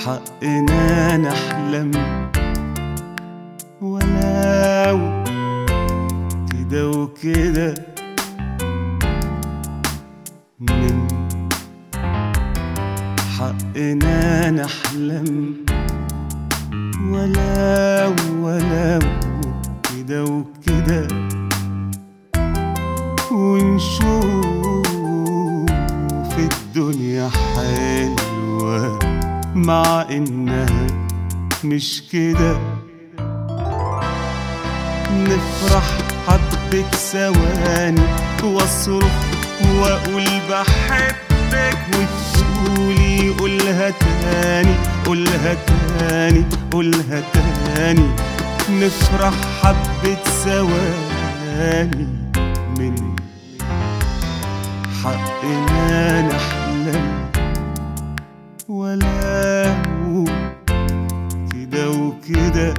حقنا نحلم ولو كده وكده من حقنا نحلم ولو ولو كده وكده ونشوف الدنيا حلوة مع إنها مش كده نفرح حبك ثواني واصرخ واقول بحبك وتقولي قولها تاني قولها تاني قولها تاني نفرح حبة ثواني من حقنا نحلم ولو كده وكده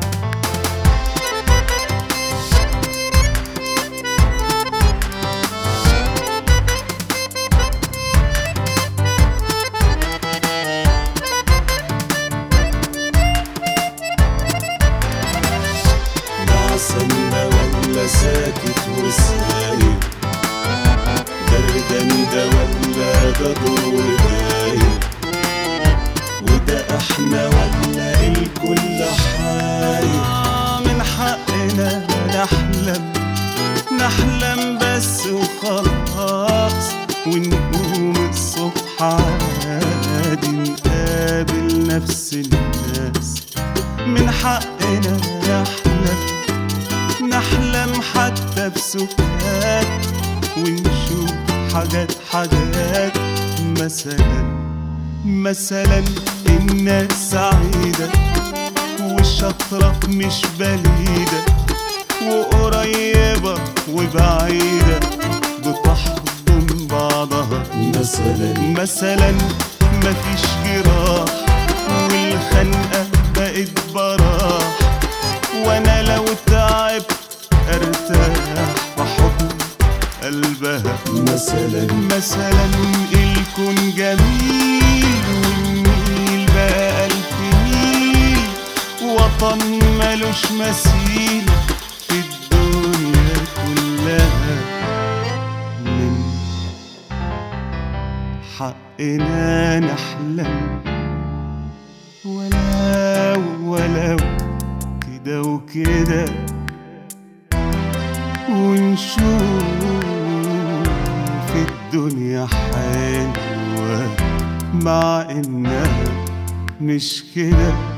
عسلنا ولا ساكت وسايب بردان ده ولا ده دور ودايب وده احنا ولا الكل حايب آه من حقنا نحلم نحلم بس وخلاص ونقوم الصبح عادي نقابل نفس الناس من حقنا نحلم نحلم حتى بسكات ونشوف حاجات حاجات مثلا مثلا الناس سعيدة والشطرة مش بليدة وقريبة وبعيدة بتحضن بعضها مثلا مثلا مفيش جراح والخنقة بقت براح وانا لو تعبت ارتاح في حضن قلبها مثلا مثلا الكون جميل والنيل بقى ألف ميل وطن ملوش مثيل في الدنيا كلها من حقنا نحلم ولو ولو كده وكده ونشوف الدنيا حلوة مع إنها مش كده